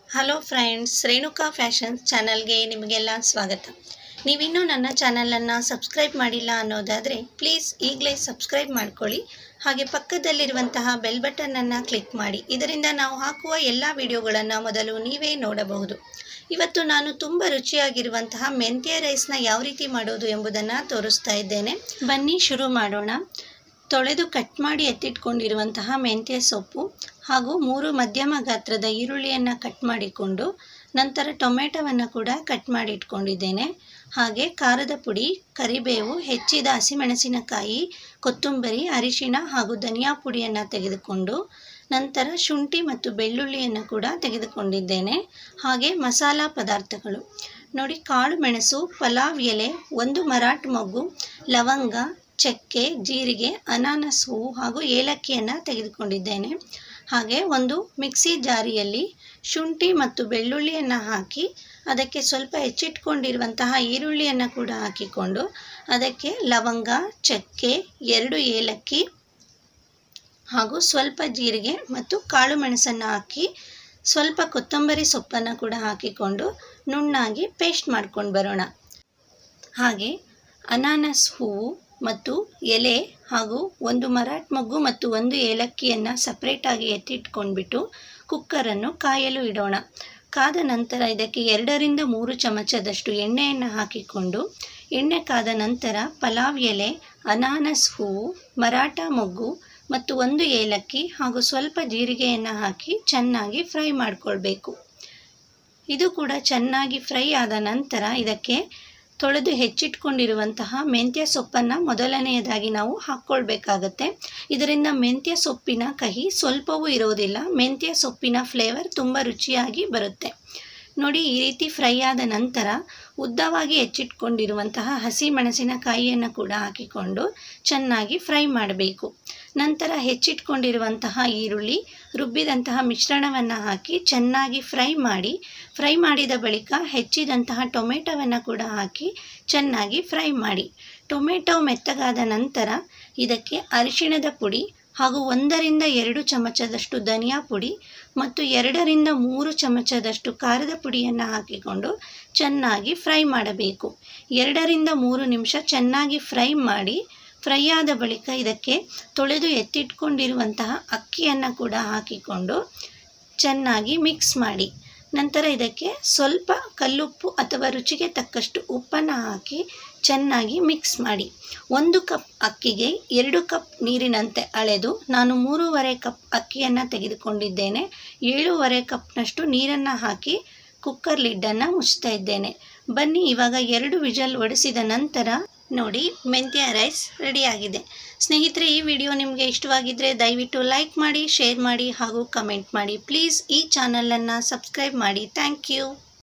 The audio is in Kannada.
ಹಲೋ ಫ್ರೆಂಡ್ಸ್ ರೇಣುಕಾ ಫ್ಯಾಷನ್ಸ್ ಚಾನಲ್ಗೆ ನಿಮಗೆಲ್ಲ ಸ್ವಾಗತ ನೀವಿನ್ನೂ ನನ್ನ ಚಾನಲನ್ನು ಸಬ್ಸ್ಕ್ರೈಬ್ ಮಾಡಿಲ್ಲ ಅನ್ನೋದಾದರೆ ಪ್ಲೀಸ್ ಈಗಲೇ ಸಬ್ಸ್ಕ್ರೈಬ್ ಮಾಡ್ಕೊಳ್ಳಿ ಹಾಗೆ ಪಕ್ಕದಲ್ಲಿರುವಂತಹ ಬೆಲ್ ಬಟನನ್ನು ಕ್ಲಿಕ್ ಮಾಡಿ ಇದರಿಂದ ನಾವು ಹಾಕುವ ಎಲ್ಲ ವಿಡಿಯೋಗಳನ್ನು ಮೊದಲು ನೀವೇ ನೋಡಬಹುದು ಇವತ್ತು ನಾನು ತುಂಬ ರುಚಿಯಾಗಿರುವಂತಹ ಮೆಂತ್ಯ ರೈಸ್ನ ಯಾವ ರೀತಿ ಮಾಡೋದು ಎಂಬುದನ್ನು ತೋರಿಸ್ತಾ ಇದ್ದೇನೆ ಬನ್ನಿ ಶುರು ಮಾಡೋಣ ತೊಳೆದು ಕಟ್ ಮಾಡಿ ಎತ್ತಿಟ್ಕೊಂಡಿರುವಂತಹ ಮೆಂತ್ಯ ಸೊಪ್ಪು ಹಾಗೂ ಮೂರು ಮಧ್ಯಮ ಗಾತ್ರದ ಈರುಳ್ಳಿಯನ್ನು ಕಟ್ ಮಾಡಿಕೊಂಡು ನಂತರ ಟೊಮೆಟೊವನ್ನು ಕೂಡ ಕಟ್ ಮಾಡಿ ಇಟ್ಕೊಂಡಿದ್ದೇನೆ ಹಾಗೆ ಖಾರದ ಪುಡಿ ಕರಿಬೇವು ಹೆಚ್ಚಿದ ಹಸಿಮೆಣಸಿನಕಾಯಿ ಕೊತ್ತಂಬರಿ ಅರಿಶಿಣ ಹಾಗೂ ಧನಿಯಾ ಪುಡಿಯನ್ನು ತೆಗೆದುಕೊಂಡು ನಂತರ ಶುಂಠಿ ಮತ್ತು ಬೆಳ್ಳುಳ್ಳಿಯನ್ನು ಕೂಡ ತೆಗೆದುಕೊಂಡಿದ್ದೇನೆ ಹಾಗೆ ಮಸಾಲ ಪದಾರ್ಥಗಳು ನೋಡಿ ಕಾಳು ಮೆಣಸು ಪಲಾವ್ ಎಲೆ ಒಂದು ಮರಾಠ ಮೊಗ್ಗು ಲವಂಗ ಚಕ್ಕೆ ಜೀರಿಗೆ ಅನಾನಸ್ ಹೂವು ಹಾಗೂ ಏಲಕ್ಕಿಯನ್ನು ತೆಗೆದುಕೊಂಡಿದ್ದೇನೆ ಹಾಗೆ ಒಂದು ಮಿಕ್ಸಿ ಜಾರಿಯಲ್ಲಿ ಶುಂಠಿ ಮತ್ತು ಬೆಳ್ಳುಳ್ಳಿಯನ್ನು ಹಾಕಿ ಅದಕ್ಕೆ ಸ್ವಲ್ಪ ಹೆಚ್ಚಿಟ್ಕೊಂಡಿರುವಂತಹ ಈರುಳ್ಳಿಯನ್ನು ಕೂಡ ಹಾಕಿಕೊಂಡು ಅದಕ್ಕೆ ಲವಂಗ ಚಕ್ಕೆ ಎರಡು ಏಲಕ್ಕಿ ಹಾಗೂ ಸ್ವಲ್ಪ ಜೀರಿಗೆ ಮತ್ತು ಕಾಳು ಮೆಣಸನ್ನು ಹಾಕಿ ಸ್ವಲ್ಪ ಕೊತ್ತಂಬರಿ ಸೊಪ್ಪನ್ನು ಕೂಡ ಹಾಕಿಕೊಂಡು ನುಣ್ಣಾಗಿ ಪೇಸ್ಟ್ ಮಾಡ್ಕೊಂಡು ಬರೋಣ ಹಾಗೆ ಅನಾನಸ್ ಹೂವು ಮತ್ತು ಎಲೆ ಹಾಗೂ ಒಂದು ಮರಾಠ ಮೊಗ್ಗು ಮತ್ತು ಒಂದು ಏಲಕ್ಕಿಯನ್ನು ಸಪ್ರೇಟಾಗಿ ಎತ್ತಿಟ್ಕೊಂಡ್ಬಿಟ್ಟು ಕುಕ್ಕರನ್ನು ಕಾಯಲು ಇಡೋಣ ಕಾದ ನಂತರ ಇದಕ್ಕೆ ಎರಡರಿಂದ ಮೂರು ಚಮಚದಷ್ಟು ಎಣ್ಣೆಯನ್ನು ಹಾಕಿಕೊಂಡು ಎಣ್ಣೆ ಕಾದ ನಂತರ ಪಲಾವ್ ಎಲೆ ಅನಾನಸ್ ಹೂವು ಮರಾಠ ಮೊಗ್ಗು ಮತ್ತು ಒಂದು ಏಲಕ್ಕಿ ಹಾಗೂ ಸ್ವಲ್ಪ ಜೀರಿಗೆಯನ್ನು ಹಾಕಿ ಚೆನ್ನಾಗಿ ಫ್ರೈ ಮಾಡಿಕೊಳ್ಬೇಕು ಇದು ಕೂಡ ಚೆನ್ನಾಗಿ ಫ್ರೈ ಆದ ನಂತರ ಇದಕ್ಕೆ ತೊಳೆದು ಹೆಚ್ಚಿಟ್ಕೊಂಡಿರುವಂತಹ ಮೆಂತ್ಯ ಸೊಪ್ಪನ್ನು ಮೊದಲನೆಯದಾಗಿ ನಾವು ಹಾಕ್ಕೊಳ್ಬೇಕಾಗತ್ತೆ ಇದರಿಂದ ಮೆಂತ್ಯ ಸೊಪ್ಪಿನ ಕಹಿ ಸ್ವಲ್ಪವೂ ಇರೋದಿಲ್ಲ ಮೆಂತ್ಯ ಸೊಪ್ಪಿನ ಫ್ಲೇವರ್ ತುಂಬ ರುಚಿಯಾಗಿ ಬರುತ್ತೆ ನೋಡಿ ಈ ರೀತಿ ಫ್ರೈ ಆದ ನಂತರ ಉದ್ದವಾಗಿ ಹೆಚ್ಚಿಟ್ಕೊಂಡಿರುವಂತಹ ಹಸಿ ಮೆಣಸಿನಕಾಯಿಯನ್ನು ಕೂಡ ಹಾಕಿಕೊಂಡು ಚೆನ್ನಾಗಿ ಫ್ರೈ ಮಾಡಬೇಕು ನಂತರ ಹೆಚ್ಚಿಟ್ಕೊಂಡಿರುವಂತಹ ಈರುಳ್ಳಿ ರುಬ್ಬಿದಂತಹ ಮಿಶ್ರಣವನ್ನು ಹಾಕಿ ಚೆನ್ನಾಗಿ ಫ್ರೈ ಮಾಡಿ ಫ್ರೈ ಮಾಡಿದ ಬಳಿಕ ಹೆಚ್ಚಿದಂತಹ ಟೊಮೆಟೊವನ್ನು ಕೂಡ ಹಾಕಿ ಚೆನ್ನಾಗಿ ಫ್ರೈ ಮಾಡಿ ಟೊಮೆಟೊ ಮೆತ್ತಗಾದ ನಂತರ ಇದಕ್ಕೆ ಅರಿಶಿಣದ ಪುಡಿ ಹಾಗೂ ಒಂದರಿಂದ ಎರಡು ಚಮಚದಷ್ಟು ಧನಿಯಾ ಪುಡಿ ಮತ್ತು ಎರಡರಿಂದ ಮೂರು ಚಮಚದಷ್ಟು ಖಾರದ ಪುಡಿಯನ್ನು ಹಾಕಿಕೊಂಡು ಚೆನ್ನಾಗಿ ಫ್ರೈ ಮಾಡಬೇಕು ಎರಡರಿಂದ ಮೂರು ನಿಮಿಷ ಚೆನ್ನಾಗಿ ಫ್ರೈ ಮಾಡಿ ಫ್ರೈ ಆದ ಬಳಿಕ ಇದಕ್ಕೆ ತೊಳೆದು ಎತ್ತಿಟ್ಕೊಂಡಿರುವಂತಹ ಅಕ್ಕಿಯನ್ನು ಕೂಡ ಹಾಕಿಕೊಂಡು ಚೆನ್ನಾಗಿ ಮಿಕ್ಸ್ ಮಾಡಿ ನಂತರ ಇದಕ್ಕೆ ಸ್ವಲ್ಪ ಕಲ್ಲುಪ್ಪು ಅಥವಾ ರುಚಿಗೆ ತಕ್ಕಷ್ಟು ಉಪ್ಪನ್ನು ಹಾಕಿ ಚೆನ್ನಾಗಿ ಮಿಕ್ಸ್ ಮಾಡಿ ಒಂದು ಕಪ್ ಅಕ್ಕಿಗೆ ಎರಡು ಕಪ್ ನೀರಿನಂತೆ ಅಳೆದು ನಾನು ಮೂರುವರೆ ಕಪ್ ಅಕ್ಕಿಯನ್ನು ತೆಗೆದುಕೊಂಡಿದ್ದೇನೆ ಏಳೂವರೆ ಕಪ್ನಷ್ಟು ನೀರನ್ನು ಹಾಕಿ ಕುಕ್ಕರ್ ಲಿಡ್ಡನ್ನು ಮುಚ್ತಾ ಇದ್ದೇನೆ ಬನ್ನಿ ಇವಾಗ ಎರಡು ವಿಜಲ್ ಒಡಿಸಿದ ನಂತರ ನೋಡಿ ಮೆಂತ್ಯ ರೈಸ್ ರೆಡಿಯಾಗಿದೆ ಸ್ನೇಹಿತರೆ ಈ ವಿಡಿಯೋ ನಿಮಗೆ ಇಷ್ಟವಾಗಿದ್ದರೆ ದಯವಿಟ್ಟು ಲೈಕ್ ಮಾಡಿ ಶೇರ್ ಮಾಡಿ ಹಾಗೂ ಕಮೆಂಟ್ ಮಾಡಿ ಪ್ಲೀಸ್ ಈ ಚಾನಲನ್ನು ಸಬ್ಸ್ಕ್ರೈಬ್ ಮಾಡಿ ಥ್ಯಾಂಕ್ ಯು